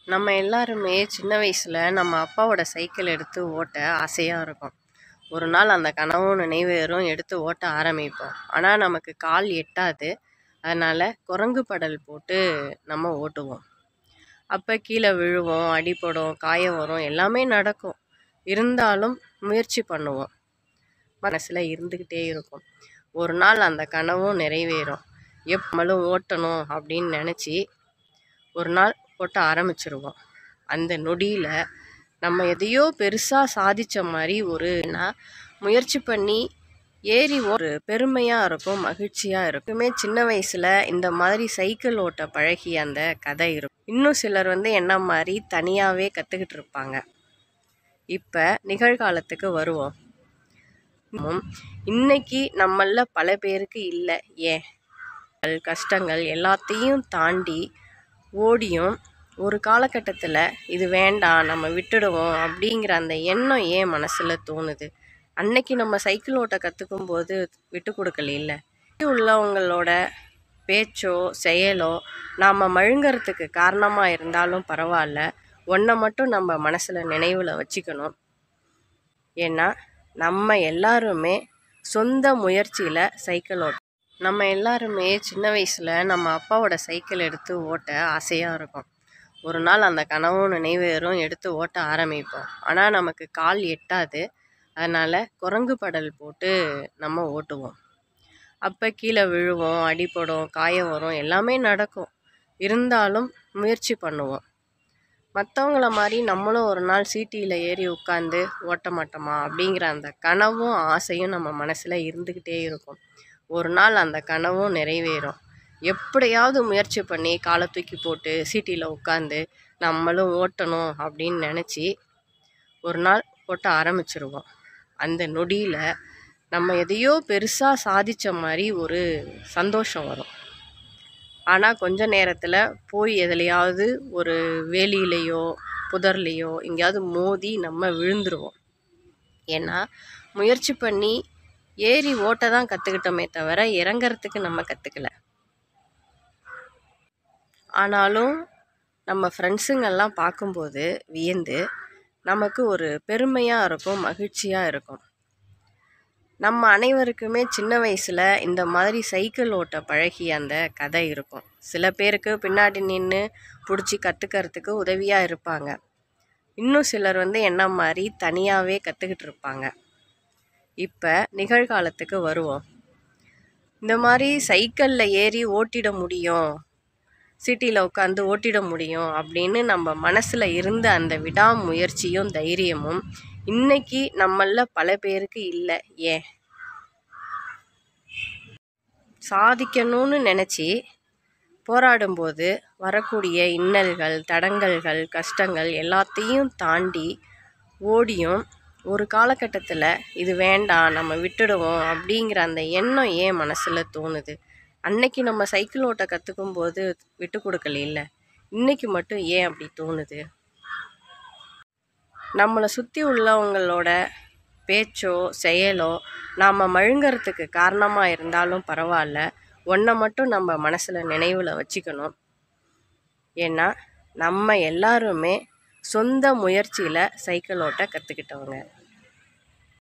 நம்ம எல்லாருமே சின்ன வயசில் நம்ம அப்பாவோட சைக்கிள் எடுத்து ஓட்ட ஆசையாக இருக்கும் ஒரு நாள் அந்த கனவும் நினைவேறும் எடுத்து ஓட்ட ஆரம்பிப்போம் ஆனால் நமக்கு கால் எட்டாது அதனால் குரங்கு படல் போட்டு நம்ம ஓட்டுவோம் அப்போ கீழே விழுவோம் அடிபடும் காயம் வரும் எல்லாமே நடக்கும் இருந்தாலும் முயற்சி பண்ணுவோம் மனசில் இருந்துக்கிட்டே இருக்கும் ஒரு நாள் அந்த கனவும் நிறைவேறும் எப்பமலும் ஓட்டணும் அப்படின்னு நினச்சி ஒரு நாள் ஓட்ட ஆரம்பிச்சிருவோம் அந்த நொடியில் நம்ம எதையோ பெருசாக சாதித்த மாதிரி ஒரு நான் முயற்சி பண்ணி ஏறி ஒரு பெருமையாக இருக்கும் மகிழ்ச்சியாக இருக்குமே சின்ன வயசில் இந்த மாதிரி சைக்கிள் ஓட்ட பழகிய அந்த கதை இருக்கும் இன்னும் சிலர் வந்து என்ன மாதிரி தனியாகவே கற்றுக்கிட்டு இருப்பாங்க இப்போ நிகழ்காலத்துக்கு வருவோம் ம், இன்னைக்கு நம்மள பல பேருக்கு இல்லை ஏன் கஷ்டங்கள் எல்லாத்தையும் தாண்டி ஓடியும் ஒரு காலகட்டத்தில் இது வேண்டாம் நம்ம விட்டுடுவோம் அப்படிங்கிற அந்த எண்ணம் ஏன் மனசில் தோணுது அன்னைக்கு நம்ம சைக்கிள் ஓட்ட கற்றுக்கும் போது விட்டு கொடுக்கல உள்ளவங்களோட பேச்சோ செயலோ நாம் மழுங்கறதுக்கு காரணமாக இருந்தாலும் பரவாயில்ல ஒன்றை மட்டும் நம்ம மனசில் நினைவில் வச்சுக்கணும் ஏன்னா நம்ம எல்லாருமே சொந்த முயற்சியில் சைக்கிள் ஓட்ட நம்ம எல்லாருமே சின்ன வயசில் நம்ம அப்பாவோட சைக்கிள் எடுத்து ஓட்ட ஆசையாக இருக்கும் ஒரு நாள் அந்த கனவும் நினைவேறும் எடுத்து ஓட்ட ஆரம்பிப்போம் ஆனால் நமக்கு கால் எட்டாது அதனால் குரங்கு படல் போட்டு நம்ம ஓட்டுவோம் அப்போ கீழே விழுவோம் அடிபடும் காயம் வரும் எல்லாமே நடக்கும் இருந்தாலும் முயற்சி பண்ணுவோம் மற்றவங்கள மாதிரி நம்மளும் ஒரு நாள் சீட்டியில் ஏறி உட்காந்து ஓட்ட மாட்டோமா அப்படிங்கிற அந்த கனவும் ஆசையும் நம்ம மனசில் இருந்துக்கிட்டே இருக்கும் ஒரு நாள் அந்த கனவும் நிறைவேறும் எப்படியாவது முயற்சி பண்ணி காலை தூக்கி போட்டு சீட்டியில் உட்காந்து நம்மளும் ஓட்டணும் அப்படின்னு நினச்சி ஒரு நாள் ஓட்ட ஆரம்பிச்சிருவோம் அந்த நொடியில் நம்ம எதையோ பெருசாக சாதித்த மாதிரி ஒரு சந்தோஷம் வரும் ஆனால் கொஞ்ச நேரத்தில் போய் எதுலையாவது ஒரு வேலியிலையோ புதர்லேயோ எங்கேயாவது மோதி நம்ம விழுந்துருவோம் ஏன்னா முயற்சி பண்ணி ஏறி ஓட்ட தான் கற்றுக்கிட்டோமே தவிர இறங்கறதுக்கு நம்ம கற்றுக்கல ஆனாலும் நம்ம ஃப்ரெண்ட்ஸுங்கெல்லாம் பார்க்கும்போது வியந்து நமக்கு ஒரு பெருமையாக இருக்கும் மகிழ்ச்சியாக இருக்கும் நம்ம அனைவருக்குமே சின்ன வயசில் இந்த மாதிரி சைக்கிள் ஓட்ட பழகிய அந்த கதை இருக்கும் சில பேருக்கு பின்னாடி நின்று பிடிச்சி கற்றுக்கிறதுக்கு உதவியாக இருப்பாங்க இன்னும் சிலர் வந்து என்ன மாதிரி தனியாகவே கற்றுக்கிட்டு இருப்பாங்க இப்போ நிகழ்காலத்துக்கு வருவோம் இந்த மாதிரி சைக்கிளில் ஏறி ஓட்டிட முடியும் சிட்டியில் உட்காந்து ஓட்டிட முடியும் அப்படின்னு நம்ம மனசில் இருந்த அந்த விடாமுயற்சியும் தைரியமும் இன்னைக்கு நம்மள பல பேருக்கு இல்லை ஏன் சாதிக்கணும்னு நினச்சி போராடும்போது வரக்கூடிய இன்னல்கள் தடங்கல்கள் கஷ்டங்கள் எல்லாத்தையும் தாண்டி ஓடியும் ஒரு காலகட்டத்தில் இது வேண்டாம் நம்ம விட்டுடுவோம் அப்படிங்கிற அந்த எண்ணம் ஏன் மனசில் தோணுது அன்னைக்கு நம்ம சைக்கிள் ஓட்ட கற்றுக்கும் போது விட்டு கொடுக்கல இன்னைக்கு மட்டும் ஏன் அப்படி தோணுது நம்மளை சுற்றி உள்ளவங்களோட பேச்சோ செயலோ நாம் மழுங்கறதுக்கு காரணமாக இருந்தாலும் பரவாயில்ல ஒன்றை மட்டும் நம்ம மனசில் நினைவில் வச்சுக்கணும் ஏன்னா நம்ம எல்லாருமே சொந்த முயற்சியில் சைக்கிள் ஓட்ட கற்றுக்கிட்டவங்க